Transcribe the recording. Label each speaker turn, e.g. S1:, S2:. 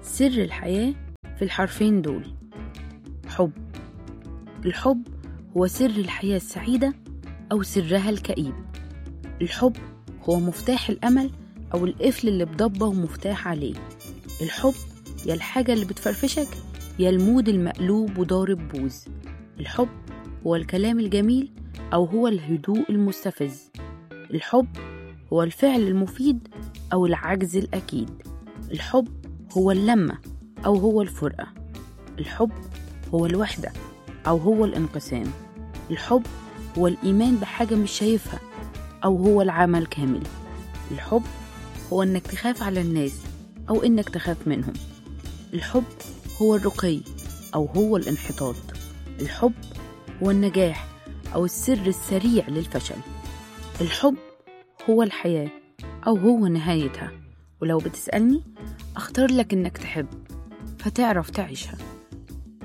S1: سر الحياة في الحرفين دول حب الحب هو سر الحياة السعيدة أو سرها الكئيب الحب هو مفتاح الأمل أو القفل اللي بضبة ومفتاح عليه الحب يا الحاجة اللي بتفرفشك يا المود المقلوب وضارب بوز الحب هو الكلام الجميل أو هو الهدوء المستفز الحب هو الفعل المفيد أو العجز الأكيد الحب هو اللمة أو هو الفرقة الحب هو الوحدة أو هو الانقسام الحب هو الإيمان بحاجة مش شايفها أو هو العمل كامل الحب هو إنك تخاف على الناس أو إنك تخاف منهم الحب هو الرقي أو هو الانحطاط الحب هو النجاح أو السر السريع للفشل الحب هو الحياة أو هو نهايتها ولو بتسألني أختار لك إنك تحب فتعرف تعيشها